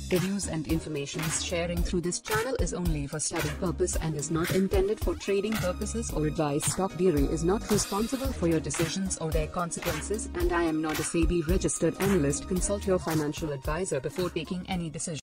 The views and information sharing through this channel is only for study purpose and is not intended for trading purposes or advice. Stock Bureau is not responsible for your decisions or their consequences, and I am not a SEBI registered analyst. Consult your financial advisor before taking any decision.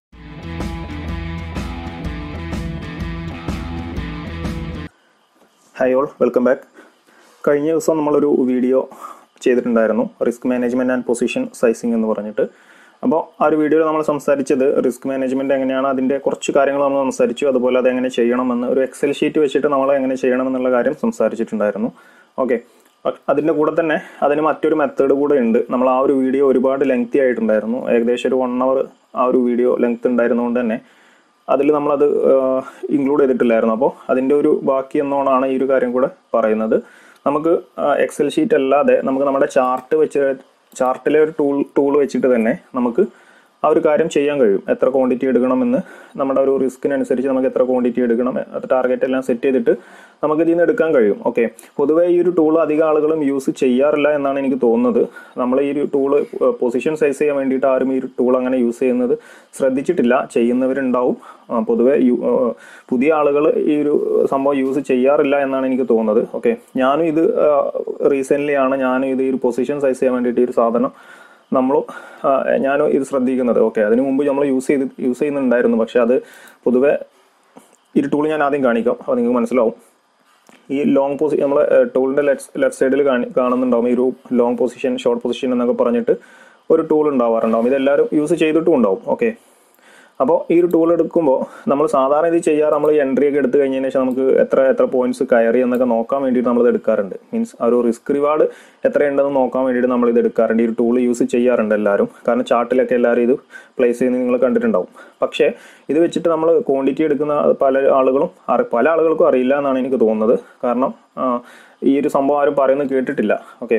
Hi all welcome back കഴിഞ്ഞ ദിവസം നമ്മളൊരു video ചെയ്തിട്ടുണ്ടായിരുന്നു risk management and position sizing എന്ന് പറഞ്ഞിട്ട് അപ്പോൾ ആ ഒരു വീഡിയോയിൽ നമ്മൾ സംസാരിച്ചത് റിസ്ക് മാനേജ്മെൻറ്റ് എങ്ങനെയാണ് അതിൻ്റെ കുറച്ച് കാര്യങ്ങൾ നമ്മൾ സംസാരിച്ചു അതുപോലെ അത് എങ്ങനെ ചെയ്യണമെന്ന് ഒരു എക്സൽ ഷീറ്റ് വെച്ചിട്ട് നമ്മൾ എങ്ങനെ ചെയ്യണമെന്നുള്ള കാര്യം സംസാരിച്ചിട്ടുണ്ടായിരുന്നു ഓക്കെ അതിൻ്റെ കൂടെ തന്നെ അതിന് മറ്റൊരു മെത്തേഡ് കൂടെ ഉണ്ട് നമ്മൾ ആ ഒരു വീഡിയോ ഒരുപാട് ലെങ്തി ആയിട്ടുണ്ടായിരുന്നു ഏകദേശം ഒരു വൺ അവർ ആ ഒരു വീഡിയോ ലെങ്ത് ഉണ്ടായിരുന്നതുകൊണ്ട് തന്നെ അതിൽ നമ്മളത് ഇൻക്ലൂഡ് ചെയ്തിട്ടില്ലായിരുന്നു അപ്പോൾ അതിൻ്റെ ഒരു ബാക്കി എന്നോണാണ് ഈ ഒരു കാര്യം കൂടെ പറയുന്നത് നമുക്ക് എക്സൽ ഷീറ്റ് അല്ലാതെ നമുക്ക് നമ്മുടെ ചാർട്ട് വെച്ച് ചാർട്ടിലെ ഒരു ടൂൾ ടൂൾ വെച്ചിട്ട് തന്നെ നമുക്ക് ആ ഒരു കാര്യം ചെയ്യാൻ കഴിയും എത്ര ക്വാണ്ടിറ്റി എടുക്കണമെന്ന് നമ്മുടെ ഒരു റിസ്കിനനുസരിച്ച് നമുക്ക് എത്ര ക്വാണ്ടിറ്റി എടുക്കണം ടാർഗറ്റ് എല്ലാം സെറ്റ് ചെയ്തിട്ട് നമുക്ക് ഇതിൽ നിന്ന് എടുക്കാൻ കഴിയും ഓക്കെ പൊതുവേ ഈ ഒരു ടൂൾ അധികം ആളുകളും യൂസ് ചെയ്യാറില്ല എന്നാണ് എനിക്ക് തോന്നുന്നത് നമ്മൾ ഈ ഒരു ടൂള് പൊസിഷൻ സൈസ് ചെയ്യാൻ വേണ്ടിയിട്ട് ആരും ഈ ഒരു ടൂൾ അങ്ങനെ യൂസ് ചെയ്യുന്നത് ശ്രദ്ധിച്ചിട്ടില്ല ചെയ്യുന്നവരുണ്ടാവും ആ, പൊതുവെ യു- ആ, പുതിയ ആളുകൾ ഈ ഒരു സംഭവം യൂസ് ചെയ്യാറില്ല എന്നാണ് എനിക്ക് തോന്നുന്നത് ഓക്കെ ഞാനും ഇത് റീസെൻ്റ്ലി ആണ് ഞാനും ഇത് ഈ ഒരു പൊസിഷൻ സൈസ് ചെയ്യാൻ വേണ്ടിയിട്ട് ഈ ഒരു സാധനം നമ്മളും ഞാനും ഇത് ശ്രദ്ധിക്കുന്നത് ഓക്കെ അതിനു മുമ്പ് നമ്മൾ യൂസ് ചെയ്ത് യൂസ് ചെയ്യുന്നുണ്ടായിരുന്നു പക്ഷെ അത് പൊതുവെ ഈ ടൂൾ ഞാൻ ആദ്യം കാണിക്കാം അപ്പോൾ നിങ്ങൾക്ക് മനസ്സിലാവും ഈ ലോങ് പൊസി നമ്മൾ ടൂളിൻ്റെ ലെഫ്റ്റ് ലെഫ്റ്റ് സൈഡിൽ കാണി കാണുന്നുണ്ടാവും ഈ ഒരു ലോങ് പൊസിഷൻ ഷോർട്ട് പൊസിഷൻ എന്നൊക്കെ പറഞ്ഞിട്ട് ഒരു ടൂൾ ഉണ്ടാവാറുണ്ടാവും ഇതെല്ലാവരും യൂസ് ചെയ്തിട്ടും ഉണ്ടാവും ഓക്കെ അപ്പോൾ ഈ ഒരു ടൂൾ എടുക്കുമ്പോൾ നമ്മൾ സാധാരണ ഇത് ചെയ്യാറ് നമ്മൾ എൻട്രി ഒക്കെ എടുത്തു കഴിഞ്ഞതിന് ശേഷം നമുക്ക് എത്ര എത്ര പോയിന്റ്സ് കയറി എന്നൊക്കെ നോക്കാൻ വേണ്ടിയിട്ട് നമ്മൾ ഇത് എടുക്കാറുണ്ട് മീൻസ് ആ ഒരു റിസ്ക് റിവാർഡ് എത്രയുണ്ടെന്ന് നോക്കാൻ വേണ്ടിയിട്ട് നമ്മൾ ഇത് എടുക്കാറുണ്ട് ഈ ഒരു ടൂൾ യൂസ് ചെയ്യാറുണ്ട് എല്ലാവരും കാരണം ചാർട്ടിലൊക്കെ എല്ലാവരും ഇത് പ്ലേസ് ചെയ്യുന്നത് നിങ്ങൾ കണ്ടിട്ടുണ്ടാവും പക്ഷേ ഇത് വെച്ചിട്ട് നമ്മൾ ക്വാണ്ടിറ്റി എടുക്കുന്ന പല ആളുകളും അറി പല ആളുകൾക്കും അറിയില്ല എന്നാണ് എനിക്ക് തോന്നുന്നത് കാരണം ആ, ഈ ഒരു സംഭവം ആരും പറയുന്നത് കേട്ടിട്ടില്ല ഓക്കെ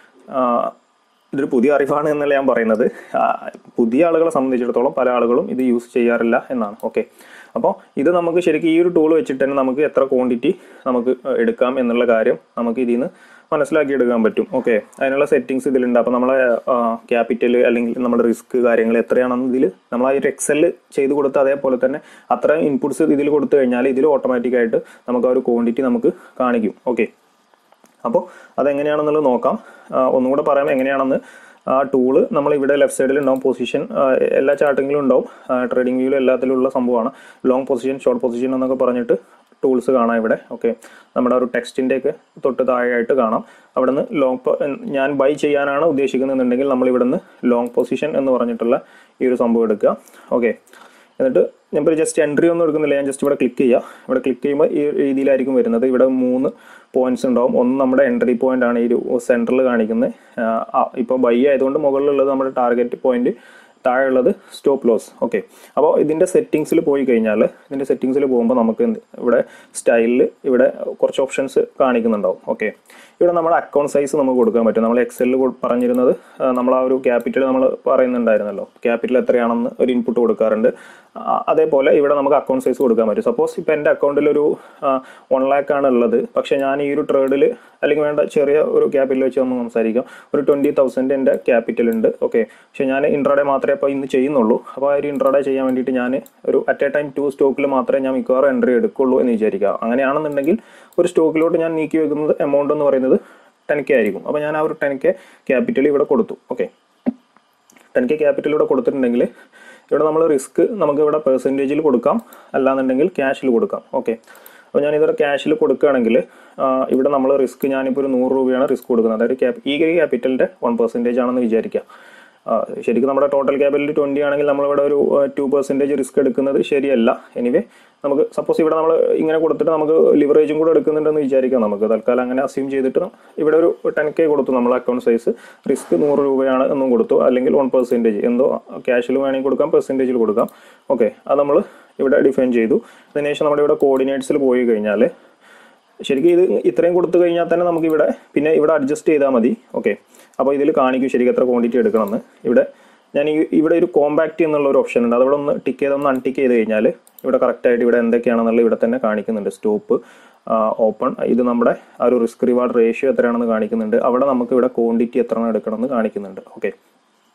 ഇതൊരു പുതിയ അറിവാണ് എന്നല്ല ഞാൻ പറയുന്നത് ആ, പുതിയ ആളുകളെ സംബന്ധിച്ചിടത്തോളം പല ആളുകളും ഇത് യൂസ് ചെയ്യാറില്ല എന്നാണ് ഓക്കെ അപ്പോൾ ഇത് നമുക്ക് ശരിക്കും ഈ ഒരു ടൂൾ വെച്ചിട്ട് തന്നെ നമുക്ക് എത്ര ക്വാണ്ടിറ്റി നമുക്ക് എടുക്കാം എന്നുള്ള കാര്യം നമുക്ക് ഇതിൽ നിന്ന് മനസ്സിലാക്കി എടുക്കാൻ പറ്റും ഓക്കെ അതിനുള്ള സെറ്റിങ്സ് ഇതിലുണ്ട് അപ്പോൾ നമ്മളെ ക്യാപിറ്റൽ അല്ലെങ്കിൽ നമ്മുടെ റിസ്ക് കാര്യങ്ങൾ എത്രയാണെന്ന് ഇതിൽ നമ്മൾ ആ ഒരു എക്സൽ ചെയ്ത് കൊടുത്ത് അതേപോലെ തന്നെ അത്രയും ഇൻപുട്സ് ഇതിൽ കൊടുത്തു കഴിഞ്ഞാൽ ഇതിൽ ഓട്ടോമാറ്റിക്കായിട്ട് നമുക്ക് ആ ഒരു ക്വാണ്ടിറ്റി നമുക്ക് കാണിക്കും ഓക്കെ അപ്പോൾ അതെങ്ങനെയാണെന്നുള്ളത് നോക്കാം ആ, ഒന്നും കൂടെ പറയാം എങ്ങനെയാണെന്ന് ആ ടൂള് നമ്മൾ ഇവിടെ ലെഫ്റ്റ് സൈഡിൽ ഉണ്ടാവും പൊസിഷൻ എല്ലാ ചാർട്ടിങ്ങിലും ഉണ്ടാവും ട്രേഡിംഗ് വ്യൂവിലും എല്ലാത്തിലും ഉള്ള സംഭവമാണ് ലോങ് പൊസിഷൻ ഷോർട്ട് പൊസിഷൻ എന്നൊക്കെ പറഞ്ഞിട്ട് ടൂൾസ് കാണാം ഇവിടെ ഓക്കെ നമ്മുടെ ഒരു ടെക്സ്റ്റിൻ്റെ ഒക്കെ തൊട്ട് താഴെയായിട്ട് കാണാം അവിടെ നിന്ന് ലോങ് ഞാൻ ബൈ ചെയ്യാനാണ് ഉദ്ദേശിക്കുന്നതെന്നുണ്ടെങ്കിൽ നമ്മൾ ഇവിടെ നിന്ന് ലോങ് പൊസിഷൻ എന്ന് പറഞ്ഞിട്ടുള്ള ഈ ഒരു സംഭവം എടുക്കുക ഓക്കെ എന്നിട്ട് ഞാൻ ഇപ്പോൾ ജസ്റ്റ് എൻട്രി ഒന്നും എടുക്കുന്നില്ല ഞാൻ ജസ്റ്റ് ഇവിടെ ക്ലിക്ക് ചെയ്യുക ഇവിടെ ക്ലിക്ക് ചെയ്യുമ്പോൾ ഈ രീതിയിലായിരിക്കും വരുന്നത് ഇവിടെ മൂന്ന് പോയിന്റ്സ് ഉണ്ടാവും ഒന്ന് നമ്മുടെ എൻട്രി പോയിന്റ് ആണ് ഈ ഒരു സെൻറ്ററിൽ കാണിക്കുന്നത് ഇപ്പോൾ ബൈ ആയതുകൊണ്ട് മുകളിലുള്ളത് നമ്മുടെ ടാർഗറ്റ് പോയിന്റ് താഴെയുള്ളത് സ്റ്റോപ്പ് ലോസ് ഓക്കെ അപ്പോൾ ഇതിൻ്റെ സെറ്റിങ്സിൽ പോയി കഴിഞ്ഞാൽ ഇതിൻ്റെ സെറ്റിങ്സിൽ പോകുമ്പോൾ നമുക്ക് എന്ത് ഇവിടെ സ്റ്റൈലിൽ ഇവിടെ കുറച്ച് ഓപ്ഷൻസ് കാണിക്കുന്നുണ്ടാവും ഓക്കെ ഇവിടെ നമ്മുടെ അക്കൗണ്ട് സൈസ് നമുക്ക് കൊടുക്കാൻ പറ്റും നമ്മൾ എക്സലിൽ പറഞ്ഞിരുന്നത് ആ, നമ്മൾ ആ ഒരു ക്യാപിറ്റൽ നമ്മൾ പറയുന്നുണ്ടായിരുന്നല്ലോ ക്യാപിറ്റൽ എത്രയാണെന്ന് ഒരു ഇൻപുട്ട് കൊടുക്കാറുണ്ട് ആ, അതേപോലെ ഇവിടെ നമുക്ക് അക്കൗണ്ട് സൈസ് കൊടുക്കാൻ പറ്റും സപ്പോസ് ഇപ്പോൾ എൻ്റെ അക്കൗണ്ടിൽ ഒരു വൺ ലാക്ക് ആണ് ഉള്ളത് പക്ഷേ ഞാൻ ഈ ഒരു ട്രേഡിൽ അല്ലെങ്കിൽ വേണ്ട ചെറിയ ഒരു ക്യാപിറ്റൽ വെച്ച് നമുക്ക് സംസാരിക്കാം ഒരു ട്വൻറ്റി തൗസൻഡ് എൻ്റെ ക്യാപിറ്റൽ ഉണ്ട് ഓക്കെ പക്ഷേ ഞാൻ ഇൻട്രാഡേ മാത്രമേ അപ്പോൾ ഇന്ന് ചെയ്യുന്നുള്ളൂ അപ്പോൾ ആ ഒരു ഇൻട്രാഡേ ചെയ്യാൻ വേണ്ടിയിട്ട് ഞാൻ ഒരു അറ്റ് എ ടൈം ടു സ്റ്റോക്കിൽ മാത്രമേ ഞാൻ മിക്കവാറും എൻട്രി എടുക്കുള്ളൂ എന്ന് വിചാരിക്കുക അങ്ങനെയാണെന്നുണ്ടെങ്കിൽ ഒരു സ്റ്റോക്കിലോട്ട് ഞാൻ നീക്കി വെക്കുന്നത് എമൗണ്ട് എന്ന് പറയുന്നത് ടെൻ കെ ആയിരിക്കും അപ്പോൾ ഞാൻ ആ ഒരു ടെൻ കെ ക്യാപിറ്റൽ ഇവിടെ കൊടുത്തു ഓക്കെ ടെൻ കെ ക്യാപിറ്റൽ ഇവിടെ കൊടുത്തിട്ടുണ്ടെങ്കിൽ ഇവിടെ നമ്മൾ റിസ്ക് നമുക്ക് ഇവിടെ പെർസെൻറ്റേജിൽ കൊടുക്കാം അല്ലാന്നുണ്ടെങ്കിൽ ക്യാഷിൽ കൊടുക്കാം ഓക്കെ അപ്പോൾ ഞാൻ ഇതൊരു ക്യാഷിൽ കൊടുക്കുകയാണെങ്കിൽ ആ, ഇവിടെ നമ്മൾ റിസ്ക് ഞാനിപ്പോൾ ഒരു നൂറ് രൂപയാണ് റിസ്ക് കൊടുക്കുന്നത് അതായത് ക്യാപ് ഈ ക്യാപിറ്റലിൻ്റെ വൺ പെർസെൻറ്റേജ് ആണെന്ന് വിചാരിക്കുക ആ, ശരിക്കും നമ്മുടെ ടോട്ടൽ ക്യാപിറ്റൽ ട്വൻറ്റി ആണെങ്കിൽ നമ്മളിവിടെ ഒരു ടു പെർസെൻറ്റേജ് റിസ്ക് എടുക്കുന്നത് ശരിയല്ല എനിവേ നമുക്ക് സപ്പോസ് ഇവിടെ നമ്മൾ ഇങ്ങനെ കൊടുത്തിട്ട് നമുക്ക് ലിവറേജും കൂടെ എടുക്കുന്നുണ്ടെന്ന് വിചാരിക്കാം നമുക്ക് തൽക്കാലം അങ്ങനെ അസ്യൂം ചെയ്തിട്ട് ഇവിടെ ഒരു ടെൻ കെ കൊടുത്തു നമ്മൾ അക്കൗണ്ട് സൈസ് റിസ്ക് നൂറ് രൂപയാണ് എന്നും കൊടുത്തു അല്ലെങ്കിൽ വൺ പെർസെൻറ്റേജ് എന്തോ ക്യാഷിൽ വേണമെങ്കിൽ കൊടുക്കാം പെർസെൻറ്റേജിൽ കൊടുക്കാം ഓക്കെ അത് നമ്മൾ ഇവിടെ ഡിഫൈൻ ചെയ്തു അതിനുശേഷം നമ്മുടെ ഇവിടെ കോർഡിനേറ്റ്സിൽ പോയി കഴിഞ്ഞാൽ ശരിക്കും ഇത് ഇത്രയും കൊടുത്തു കഴിഞ്ഞാൽ തന്നെ നമുക്ക് ഇവിടെ പിന്നെ ഇവിടെ അഡ്ജസ്റ്റ് ചെയ്താൽ മതി ഓക്കെ അപ്പോൾ ഇതിൽ കാണിക്കും ശരിക്കും എത്ര ക്വാണ്ടിറ്റി എടുക്കണമെന്ന് ഇവിടെ ഞാൻ ഈ ഇവിടെ ഒരു കോമ്പാക്റ്റ് എന്നുള്ള ഒരു ഓപ്ഷൻ ഉണ്ട് അതവിടെ ഒന്ന് ടിക്ക് ചെയ്ത് ഒന്ന് അൺടിക്ക് ചെയ്ത് കഴിഞ്ഞാൽ ഇവിടെ കറക്റ്റായിട്ട് ഇവിടെ എന്തൊക്കെയാണെന്നുള്ളത് ഇവിടെ തന്നെ കാണിക്കുന്നുണ്ട് സ്റ്റോപ്പ് ഓപ്പൺ ഇത് നമ്മുടെ ആ ഒരു റിസ്ക് റിവാർഡ് റേഷ്യോ എത്രയാണെന്ന് കാണിക്കുന്നുണ്ട് അവിടെ നമുക്ക് ഇവിടെ ക്വാണ്ടിറ്റി എത്ര എടുക്കണമെന്ന് കാണിക്കുന്നുണ്ട് ഓക്കെ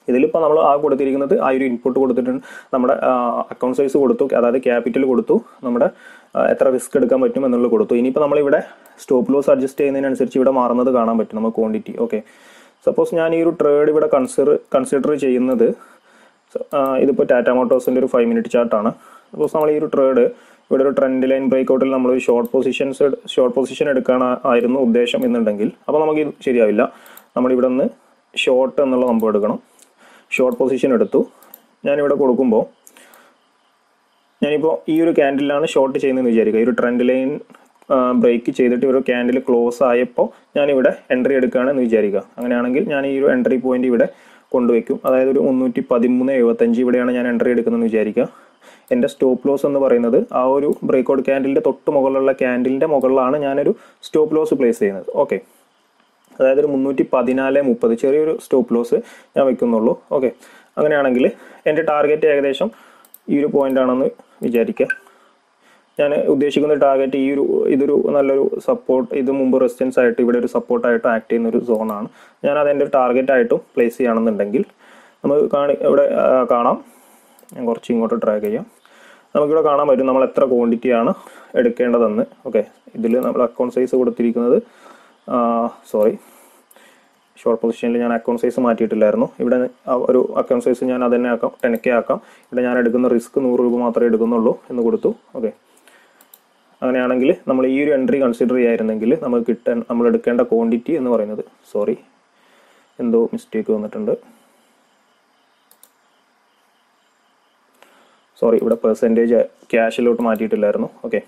ഇതിലിപ്പോൾ നമ്മൾ ആ കൊടുത്തിരിക്കുന്നത് ആ ഒരു ഇൻപുട്ട് കൊടുത്തിട്ടുണ്ട് നമ്മുടെ അക്കൗണ്ട് സൈസ് കൊടുത്തു അതായത് ക്യാപിറ്റൽ കൊടുത്തു നമ്മുടെ ആ, എത്ര റിസ്ക് എടുക്കാൻ പറ്റും എന്നുള്ളത് കൊടുത്തു ഇനിയിപ്പോൾ നമ്മളിവിടെ സ്റ്റോപ്പ് ലോസ് അഡ്ജസ്റ്റ് ചെയ്യുന്നതിനനുസരിച്ച് ഇവിടെ മാറുന്നത് കാണാൻ പറ്റും നമുക്ക് ക്വാണ്ടിറ്റി ഓക്കെ സപ്പോസ് ഞാൻ ഈ ഒരു ട്രേഡ് ഇവിടെ കൺസിഡർ കൺസിഡർ ചെയ്യുന്നത് ആ, ഇതിപ്പോൾ ടാറ്റ മോട്ടോഴ്സിൻ്റെ ഒരു ഫൈവ് മിനിറ്റ് ചാർട്ടാണ് സപ്പോസ് നമ്മൾ ഈ ഒരു ട്രേഡ് ഇവിടെ ഒരു ട്രെൻഡ് ലൈൻ ബ്രേക്കൗട്ടിൽ നമ്മൾ ഒരു ഷോർട്ട് പൊസിഷൻസ് ഷോർട്ട് പൊസിഷൻ എടുക്കാൻ ആയിരുന്നു ഉദ്ദേശം എന്നുണ്ടെങ്കിൽ അപ്പോൾ നമുക്ക് ഇത് ശരിയാവില്ല നമ്മൾ ഇവിടെ നിന്ന് ഷോർട്ട് എന്നുള്ള സംഭവം എടുക്കണം ഷോർട്ട് പൊസിഷൻ എടുത്തു ഞാനിവിടെ കൊടുക്കുമ്പോൾ ഞാനിപ്പോൾ ഈ ഒരു ക്യാൻഡിലാണ് ഷോർട്ട് ചെയ്യുന്നതെന്ന് വിചാരിക്കുക ഈ ഒരു ട്രെൻഡ് ലൈൻ ബ്രേക്ക് ചെയ്തിട്ട് ഒരു ക്യാൻഡിൽ ക്ലോസ് ആയപ്പോൾ ഞാനിവിടെ എൻട്രി എടുക്കുകയാണെന്ന് വിചാരിക്കുക അങ്ങനെയാണെങ്കിൽ ഞാൻ ഈ ഒരു എൻട്രി പോയിന്റ് ഇവിടെ കൊണ്ടുവയ്ക്കും അതായത് ഒരു മുന്നൂറ്റി പതിമൂന്ന് എഴുപത്തഞ്ച് ഇവിടെയാണ് ഞാൻ എൻട്രി എടുക്കുന്നതെന്ന് വിചാരിക്കുക എൻ്റെ സ്റ്റോപ്പ് ലോസ് എന്ന് പറയുന്നത് ആ ഒരു ബ്രേക്ക്ഔട്ട് ക്യാൻഡിലിൻ്റെ തൊട്ട് മുകളിലുള്ള ക്യാൻഡിലിൻ്റെ മുകളിലാണ് ഞാനൊരു സ്റ്റോപ്പ് ലോസ് പ്ലേസ് ചെയ്യുന്നത് ഓക്കെ അതായത് ഒരു മുന്നൂറ്റി പതിനാല് മുപ്പത് ചെറിയൊരു സ്റ്റോപ്പ് ലോസ് ഞാൻ വെക്കുന്നുള്ളൂ ഓക്കെ അങ്ങനെയാണെങ്കിൽ എൻ്റെ ടാർഗറ്റ് ഏകദേശം ഈ ഒരു പോയിന്റ് ആണെന്ന് വിചാരിക്കുക ഞാൻ ഉദ്ദേശിക്കുന്ന ടാർഗറ്റ് ഈ ഒരു ഇതൊരു നല്ലൊരു സപ്പോർട്ട് ഇത് മുമ്പ് റെസിസ്റ്റൻസ് ആയിട്ട് ഇവിടെ ഒരു സപ്പോർട്ടായിട്ട് ആക്ട് ചെയ്യുന്ന ഒരു സോണാണ് ഞാൻ അതെൻ്റെ ടാർഗറ്റ് ആയിട്ടും പ്ലേസ് ചെയ്യുകയാണെന്നുണ്ടെങ്കിൽ നമുക്ക് കാണി ഇവിടെ ആ, കാണാം ഞാൻ കുറച്ച് ഇങ്ങോട്ട് ട്രാക്ക് ചെയ്യാം നമുക്കിവിടെ കാണാൻ പറ്റും നമ്മൾ എത്ര ക്വാണ്ടിറ്റിയാണ് എടുക്കേണ്ടതെന്ന് ഓക്കെ ഇതിൽ നമ്മൾ അക്കൗണ്ട് സൈസ് കൊടുത്തിരിക്കുന്നത് സോറി ഷോർട്ട് പൊസിഷനിൽ ഞാൻ അക്കൗണ്ട് സൈസ് മാറ്റിയിട്ടില്ലായിരുന്നു ഇവിടെ ആ ഒരു അക്കൗണ്ട് സൈസ് ഞാൻ അത് തന്നെ ആക്കാം ടെൻ കെ ആക്കാം ഇവിടെ ഞാൻ എടുക്കുന്ന റിസ്ക് നൂറ് രൂപ മാത്രമേ എടുക്കുന്നുള്ളൂ എന്ന് കൊടുത്തു ഓക്കെ അങ്ങനെയാണെങ്കിൽ നമ്മൾ ഈ ഒരു എൻട്രി കൺസിഡർ ചെയ്യായിരുന്നെങ്കിൽ നമുക്ക് കിട്ടാൻ നമ്മൾ എടുക്കേണ്ട ക്വാണ്ടിറ്റി എന്ന് പറയുന്നത് സോറി എന്തോ മിസ്റ്റേക്ക് വന്നിട്ടുണ്ട് സോറി ഇവിടെ പെർസെൻറ്റേജ് ക്യാഷിലോട്ട് മാറ്റിയിട്ടില്ലായിരുന്നു ഓക്കെ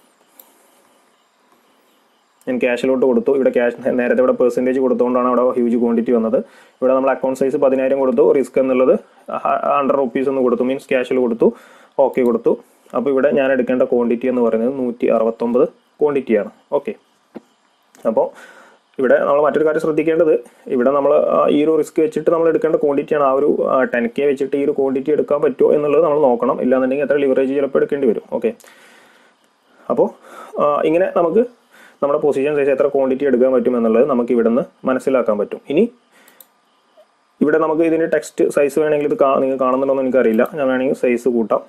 ഞാൻ ക്യാഷിലോട്ട് കൊടുത്തു ഇവിടെ ക്യാഷ് നേരത്തെ ഇവിടെ പെർസെൻറ്റേജ് കൊടുത്തുകൊണ്ടാണ് അവിടെ ഹ്യൂജ് ക്വാണ്ടിറ്റി വന്നത് ഇവിടെ നമ്മൾ അക്കൗണ്ട് സൈസ് പതിനായിരം കൊടുത്തു റിസ്ക് എന്നുള്ളത് ഹൺഡ്രഡ് റുപ്പീസ് എന്ന് കൊടുത്തു മീൻസ് ക്യാഷിൽ കൊടുത്തു ഓക്കെ കൊടുത്തു അപ്പോൾ ഇവിടെ ഞാൻ എടുക്കേണ്ട ക്വാണ്ടിറ്റി എന്ന് പറയുന്നത് നൂറ്റി അറുപത്തൊമ്പത് ക്വാണ്ടിറ്റിയാണ് ഓക്കെ അപ്പോൾ ഇവിടെ നമ്മൾ മറ്റൊരു കാര്യം ശ്രദ്ധിക്കേണ്ടത് ഇവിടെ നമ്മൾ ഈ ഒരു റിസ്ക് വെച്ചിട്ട് നമ്മൾ എടുക്കേണ്ട ക്വാണ്ടിറ്റിയാണ് ആ ഒരു ടെൻ കെ വെച്ചിട്ട് ഈ ഒരു ക്വാണ്ടിറ്റി എടുക്കാൻ പറ്റുമോ എന്നുള്ളത് നമ്മൾ നോക്കണം ഇല്ലാന്നുണ്ടെങ്കിൽ എത്ര ലിവറേജ് ചിലപ്പോൾ എടുക്കേണ്ടി വരും ഓക്കെ അപ്പോൾ ഇങ്ങനെ നമുക്ക് നമ്മുടെ പൊസിഷൻ സൈസ് എത്ര ക്വാണ്ടിറ്റി എടുക്കാൻ പറ്റും എന്നുള്ളത് നമുക്ക് ഇവിടെ നിന്ന് മനസ്സിലാക്കാൻ പറ്റും ഇനി ഇവിടെ നമുക്ക് ഇതിൻ്റെ ടെക്സ്റ്റ് സൈസ് വേണമെങ്കിൽ ഇത് കാ- നിങ്ങൾ കാണുന്നുണ്ടോ എന്ന് എനിക്കറിയില്ല ഞാൻ വേണമെങ്കിൽ സൈസ് കൂട്ടാം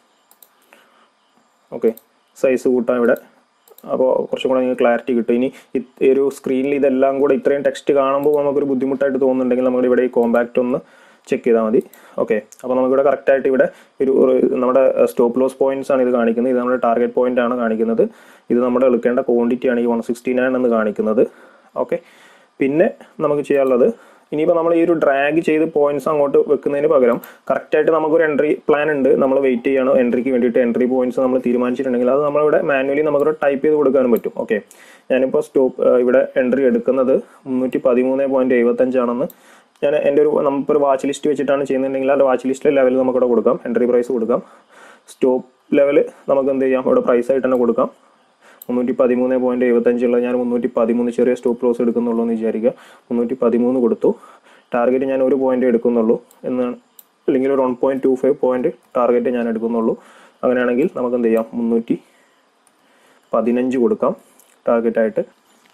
ഓക്കെ സൈസ് കൂട്ടാം ഇവിടെ അപ്പോൾ കുറച്ചും കൂടെ നിങ്ങൾക്ക് ക്ലാരിറ്റി കിട്ടും ഇനി ഇത് ഈ ഒരു സ്ക്രീനിൽ ഇതെല്ലാം കൂടെ ഇത്രയും ടെക്സ്റ്റ് കാണുമ്പോൾ നമുക്കൊരു ബുദ്ധിമുട്ടായിട്ട് തോന്നുന്നുണ്ടെങ്കിൽ നമ്മൾ ഇവിടെ ഈ കോമ്പാക്റ്റ് ഒന്ന് ചെക്ക് ചെയ്താൽ മതി ഓക്കെ അപ്പോൾ നമുക്കിവിടെ കറക്റ്റായിട്ട് ഇവിടെ ഒരു ഒരു നമ്മുടെ സ്റ്റോപ്പ് ലോസ് പോയിന്റ്സ് ആണ് ഇത് കാണിക്കുന്നത് ഇത് നമ്മുടെ ടാർഗറ്റ് പോയിന്റ് ആണ് കാണിക്കുന്നത് ഇത് നമ്മുടെ എടുക്കേണ്ട ക്വാണ്ടിറ്റി ആണ് ഈ വൺ സിക്സ്റ്റി നയൻ എന്ന് കാണിക്കുന്നത് ഓക്കെ പിന്നെ നമുക്ക് ചെയ്യാനുള്ളത് ഇനിയിപ്പോൾ നമ്മൾ ഈ ഒരു ഡ്രാഗ് ചെയ്ത് പോയിന്റ്സ് അങ്ങോട്ട് വെക്കുന്നതിന് പകരം കറക്റ്റായിട്ട് നമുക്കൊരു എൻട്രി പ്ലാൻ ഉണ്ട് നമ്മൾ വെയിറ്റ് ചെയ്യാണ് എൻട്രിക്ക് വേണ്ടിയിട്ട് എൻട്രി പോയിന്റ്സ് നമ്മൾ തീരുമാനിച്ചിട്ടുണ്ടെങ്കിൽ അത് നമ്മളിവിടെ മാനുവലി നമുക്കൊരു ടൈപ്പ് ചെയ്ത് കൊടുക്കാനും പറ്റും ഓക്കെ ഞാനിപ്പോൾ സ്റ്റോപ്പ് ഇവിടെ എൻട്രി എടുക്കുന്നത് മുന്നൂറ്റി പതിമൂന്ന് പോയിന്റ് എഴുപത്തഞ്ചാണെന്ന് ഞാൻ എൻ്റെ ഒരു നമുക്കൊരു വാച്ച് ലിസ്റ്റ് വെച്ചിട്ടാണ് ചെയ്യുന്നുണ്ടെങ്കിൽ ആ വാച്ച് ലിസ്റ്റിലെ ലെവൽ നമുക്കിവിടെ കൊടുക്കാം എൻട്രി പ്രൈസ് കൊടുക്കാം സ്റ്റോപ്പ് ലെവൽ നമുക്ക് എന്ത് ചെയ്യാം ഇവിടെ പ്രൈസ് ആയിട്ട് തന്നെ കൊടുക്കാം മുന്നൂറ്റി പതിമൂന്ന് പോയിന്റ് എഴുപത്തഞ്ചുള്ള ഞാൻ മുന്നൂറ്റി പതിമൂന്ന് ചെറിയ സ്റ്റോപ്പ് ലോസ് എടുക്കുന്നുള്ളൂ എന്ന് വിചാരിക്കുക മുന്നൂറ്റി പതിമൂന്ന് കൊടുത്തു ടാർഗറ്റ് ഞാൻ ഒരു പോയിന്റ് എടുക്കുന്നുള്ളൂ എന്നാണ് അല്ലെങ്കിൽ ഒരു one point two five point target ഞാൻ എടുക്കുന്നുള്ളൂ അങ്ങനെയാണെങ്കിൽ നമുക്ക് എന്ത് ചെയ്യാം മുന്നൂറ്റി പതിനഞ്ച് കൊടുക്കാം ടാർഗറ്റായിട്ട്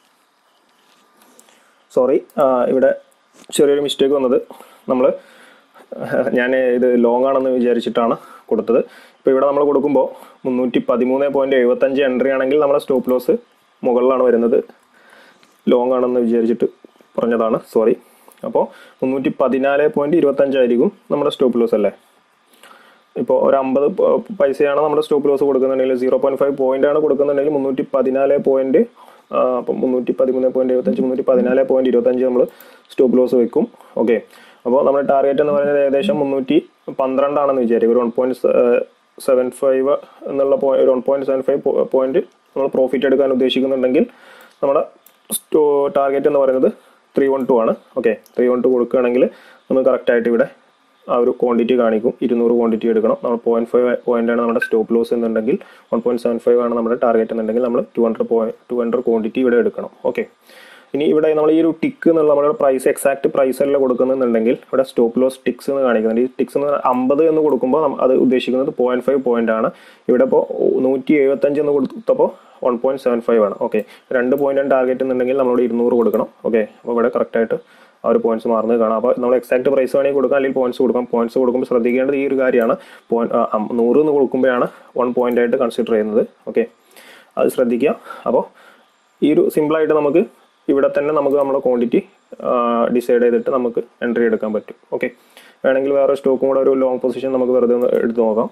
സോറി ഇവിടെ ചെറിയൊരു മിസ്റ്റേക്ക് വന്നത് നമ്മൾ ഞാൻ ഇത് ലോങ് ആണെന്ന് വിചാരിച്ചിട്ടാണ് കൊടുത്തത് ഇപ്പോൾ ഇവിടെ നമ്മൾ കൊടുക്കുമ്പോൾ മുന്നൂറ്റി പതിമൂന്ന് പോയിന്റ് എഴുപത്തഞ്ച് എൻട്രി ആണെങ്കിൽ നമ്മുടെ സ്റ്റോപ്പ് ലോസ് മുകളിലാണ് വരുന്നത് ലോങ് ആണെന്ന് വിചാരിച്ചിട്ട് പറഞ്ഞതാണ് സോറി അപ്പോൾ മുന്നൂറ്റി പതിനാല് പോയിന്റ് ഇരുപത്തഞ്ചായിരിക്കും നമ്മുടെ സ്റ്റോപ്പ് ലോസ് അല്ലേ ഇപ്പോൾ ഒരു അമ്പത് പൈസയാണ് നമ്മുടെ സ്റ്റോപ്പ് ലോസ് കൊടുക്കുന്നുണ്ടെങ്കിൽ സീറോ പോയിന്റ് ഫൈവ് പോയിന്റ് ആണ് കൊടുക്കുന്നുണ്ടെങ്കിൽ മുന്നൂറ്റി പതിനാല് പോയിന്റ് അപ്പം മുന്നൂറ്റി പതിമൂന്ന് പോയിന്റ് എഴുപത്തഞ്ച് മുന്നൂറ്റി പതിനാല് പോയിന്റ് ഇരുപത്തഞ്ച് നമ്മൾ സ്റ്റോപ്പ് ലോസ് വെക്കും ഓക്കെ അപ്പോൾ നമ്മുടെ ടാർഗറ്റ് എന്ന് പറയുന്നത് ഏകദേശം മുന്നൂറ്റി പന്ത്രണ്ടാണെന്ന് വിചാരിക്കും ഒരു വൺ പോയിന്റ് സെവൻ ഫൈവ് എന്നുള്ള പോയിന്റ് ഒരു one point seven five point നമ്മൾ പ്രോഫിറ്റ് എടുക്കാൻ ഉദ്ദേശിക്കുന്നുണ്ടെങ്കിൽ നമ്മുടെ സ്റ്റോ ടാർഗറ്റ് എന്ന് പറയുന്നത് ത്രീ വൺ ടു ആണ് ഓക്കെ ത്രീ വൺ ടു കൊടുക്കുകയാണെങ്കിൽ നമുക്ക് കറക്റ്റായിട്ട് ഇവിടെ ആ ഒരു ക്വാണ്ടിറ്റി കാണിക്കും ഇരുന്നൂറ് ക്വാണ്ടിറ്റി എടുക്കണം നമ്മൾ പോയിന്റ് ഫൈവ് പോയിന്റ് ആണ് നമ്മുടെ സ്റ്റോപ്പ് ലോസ് എന്നുണ്ടെങ്കിൽ വൺ പോയിന്റ് സെവൻ ഫൈവ് ആണ് നമ്മുടെ ടാർഗറ്റ് എന്നുണ്ടെങ്കിൽ നമ്മൾ two hundred point two hundred quantity ഇവിടെ എടുക്കണം ഓക്കെ ഇനി ഇവിടെ നമ്മൾ ഈ ഒരു ടിക്ക് എന്നുള്ള നമ്മുടെ പ്രൈസ് എക്സാക്ട് പ്രൈസ് അല്ല കൊടുക്കുന്നുണ്ടെങ്കിൽ ഇവിടെ സ്റ്റോപ്പ് ലോസ് ടിക്സ് എന്ന് കാണിക്കുന്നുണ്ട് ഈ ടിക്സ് എന്ന് അമ്പത് എന്ന് കൊടുക്കുമ്പോൾ നമ്മ- അത് ഉദ്ദേശിക്കുന്നത് പോയിന്റ് ഫൈവ് പോയിന്റ് ആണ് ഇവിടെ ഇപ്പോൾ നൂറ്റി എഴുപത്തഞ്ച് എന്ന് കൊടുത്തപ്പോൾ വൺ പോയിന്റ് സെവൻ ഫൈവ് ആണ് ഓക്കെ രണ്ട് പോയിന്റ് ടാർഗറ്റ് എന്നുണ്ടെങ്കിൽ നമ്മളിവിടെ ഇരുന്നൂറ് കൊടുക്കണം ഓക്കെ അപ്പോൾ ഇവിടെ കറക്റ്റായിട്ട് ആ ഒരു പോയിന്റ്സ് മാറുന്നത് കാണാം അപ്പോൾ നമ്മൾ എക്സാക്ട് പ്രൈസ് വേണമെങ്കിൽ കൊടുക്കാം അല്ലെങ്കിൽ പോയിന്റ്സ് കൊടുക്കാം പോയിന്റ്സ് കൊടുക്കുമ്പോൾ ശ്രദ്ധിക്കേണ്ടത് ഈ ഒരു കാര്യമാണ് നൂറ് എന്ന് കൊടുക്കുമ്പോഴാണ് വൺ പോയിന്റ് ആയിട്ട് കൺസിഡർ ചെയ്യുന്നത് ഓക്കെ അത് ശ്രദ്ധിക്കുക അപ്പോൾ ഈ ഒരു സിമ്പിളായിട്ട് നമുക്ക് ഇവിടെ തന്നെ നമുക്ക് നമ്മുടെ ക്വാണ്ടിറ്റി ഡിസൈഡ് ചെയ്തിട്ട് നമുക്ക് എൻട്രി എടുക്കാൻ പറ്റും ഓക്കെ വേണമെങ്കിൽ വേറെ സ്റ്റോക്കും കൂടെ ഒരു ലോങ് പൊസിഷൻ നമുക്ക് വെറുതെ ഒന്ന് എടുത്ത് നോക്കാം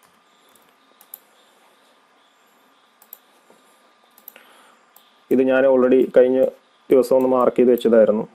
ഇത് ഞാൻ ഓൾറെഡി കഴിഞ്ഞ ദിവസം ഒന്ന് മാർക്ക് ചെയ്ത് വെച്ചതായിരുന്നു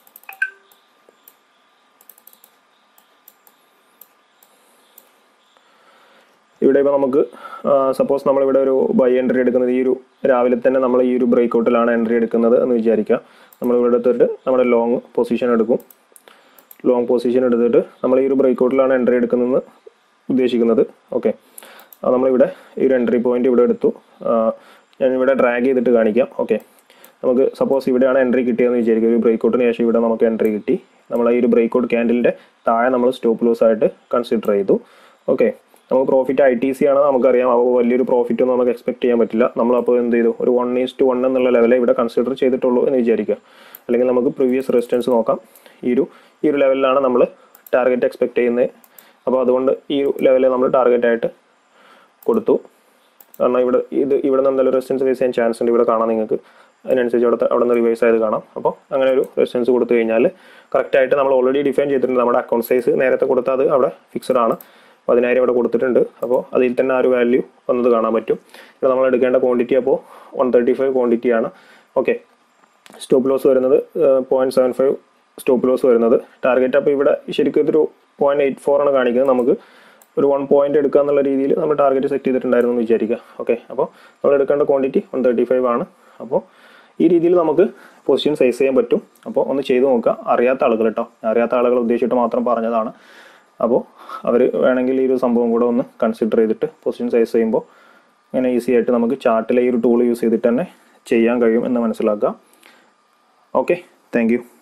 ഇവിടെ ഇപ്പോൾ നമുക്ക് സപ്പോസ് നമ്മളിവിടെ ഒരു ബൈ എൻട്രി എടുക്കുന്നത് ഈ ഒരു രാവിലെ തന്നെ നമ്മൾ ഈ ഒരു ബ്രേക്ക് ഔട്ടിലാണ് എൻട്രി എടുക്കുന്നത് എന്ന് വിചാരിക്കുക നമ്മൾ ഇവിടെ എടുത്തിട്ട് നമ്മുടെ ലോങ് പൊസിഷൻ എടുക്കും ലോങ് പൊസിഷൻ എടുത്തിട്ട് നമ്മൾ ഈ ഒരു ബ്രേക്ക് ഔട്ടിലാണ് എൻട്രി എടുക്കുന്നതെന്ന് ഉദ്ദേശിക്കുന്നത് ഓക്കെ നമ്മളിവിടെ ഈ ഒരു എൻട്രി പോയിന്റ് ഇവിടെ എടുത്തു ഞാൻ ഇവിടെ ഡ്രാഗ് ചെയ്തിട്ട് കാണിക്കാം ഓക്കെ നമുക്ക് സപ്പോസ് ഇവിടെയാണ് എൻട്രി കിട്ടിയതെന്ന് വിചാരിക്കുക ഒരു ബ്രേക്ക് ഔട്ടിന് ശേഷം ഇവിടെ നമുക്ക് എൻട്രി കിട്ടി നമ്മൾ ഈ ഒരു ബ്രേക്ക് ഔട്ട് ക്യാൻഡലിൻ്റെ താഴെ നമ്മൾ സ്റ്റോപ്പ് ലോസ് ആയിട്ട് കൺസിഡർ ചെയ്തു ഓക്കെ നമുക്ക് പ്രോഫിറ്റ് ഐ ടി സി ആണ് നമുക്കറിയാം അപ്പോൾ വലിയൊരു പ്രോഫിറ്റ് ഒന്നും നമുക്ക് എക്സ്പെക്ട് ചെയ്യാൻ പറ്റില്ല നമ്മളപ്പോൾ എന്ത് ചെയ്തു ഒരു വൺ ഈസ് ടു വൺ എന്നുള്ള ലെവലേ ഇവിടെ കൺസിഡർ ചെയ്തിട്ടുള്ളൂ എന്ന് വിചാരിക്കുക അല്ലെങ്കിൽ നമുക്ക് പ്രീവിയസ് റെസിസ്റ്റൻസ് നോക്കാം ഈ ഒരു ഈ ഒരു ലെവലിലാണ് നമ്മൾ ടാർഗറ്റ് എക്സ്പെക്ട് ചെയ്യുന്നത് അപ്പോൾ അതുകൊണ്ട് ഈ ഒരു ലെവലിൽ നമ്മൾ ടാർഗറ്റ് ആയിട്ട് കൊടുത്തു കാരണം ഇവിടെ ഇത് ഇവിടെ നിന്ന് എന്തായാലും റെസിസ്റ്റൻസ് ഫേസ് ചെയ്യാൻ ചാൻസ് ഉണ്ട് ഇവിടെ കാണാം നിങ്ങൾക്ക് അതിനനുസരിച്ച് അവിടെ അവിടെ നിന്ന് റിവൈസ് ആയത് കാണാം അപ്പോൾ അങ്ങനെ ഒരു റെസിസ്റ്റൻസ് കൊടുത്തു കഴിഞ്ഞാൽ കറക്റ്റായിട്ട് നമ്മൾ ഓൾറെഡി ഡിഫൈൻ ചെയ്തിട്ടുണ്ട് നമ്മുടെ അക്കൗണ്ട് സൈസ് നേരത്തെ കൊടുത്താൽ അത് അവിടെ ഫിക്സഡ് ആണ് പതിനായിരം ഇവിടെ കൊടുത്തിട്ടുണ്ട് അപ്പോൾ അതിൽ തന്നെ ആ ഒരു വാല്യൂ വന്നത് കാണാൻ പറ്റും ഇവിടെ നമ്മൾ എടുക്കേണ്ട ക്വാണ്ടിറ്റി അപ്പോൾ വൺ തേർട്ടി ഫൈവ് ക്വാണ്ടിറ്റി ആണ് ഓക്കെ സ്റ്റോപ്പ് ലോസ് വരുന്നത് point seven five stop loss വരുന്നത് ടാർഗറ്റ് അപ്പോൾ ഇവിടെ ശരിക്കും ഇതൊരു പോയിന്റ് എയ്റ്റ് ഫോർ ആണ് കാണിക്കുന്നത് നമുക്ക് ഒരു വൺ പോയിന്റ് എടുക്കുക എന്നുള്ള രീതിയിൽ നമ്മൾ ടാർഗറ്റ് സെറ്റ് ചെയ്തിട്ടുണ്ടായിരുന്നു എന്ന് വിചാരിക്കുക ഓക്കെ അപ്പോൾ നമ്മൾ എടുക്കേണ്ട ക്വാണ്ടിറ്റി വൺ തേർട്ടി ഫൈവ് ആണ് അപ്പോൾ ഈ രീതിയിൽ നമുക്ക് പൊസിഷൻ സൈസ് ചെയ്യാൻ പറ്റും അപ്പോൾ ഒന്ന് ചെയ്ത് നോക്കുക അറിയാത്ത ആളുകൾ കേട്ടോ അറിയാത്ത ആളുകൾ ഉദ്ദേശിച്ചിട്ട് മാത്രം പറഞ്ഞതാണ് അപ്പോൾ അവർ വേണമെങ്കിൽ ഈ ഒരു സംഭവം കൂടെ ഒന്ന് കൺസിഡർ ചെയ്തിട്ട് പൊസിഷൻ സൈസ് ചെയ്യുമ്പോൾ ഇങ്ങനെ ഈസി ആയിട്ട് നമുക്ക് ചാർട്ടിലെ ഈ ഒരു ടൂൾ യൂസ് ചെയ്തിട്ട് തന്നെ ചെയ്യാൻ കഴിയും എന്ന് മനസ്സിലാക്കുക ഓക്കെ താങ്ക്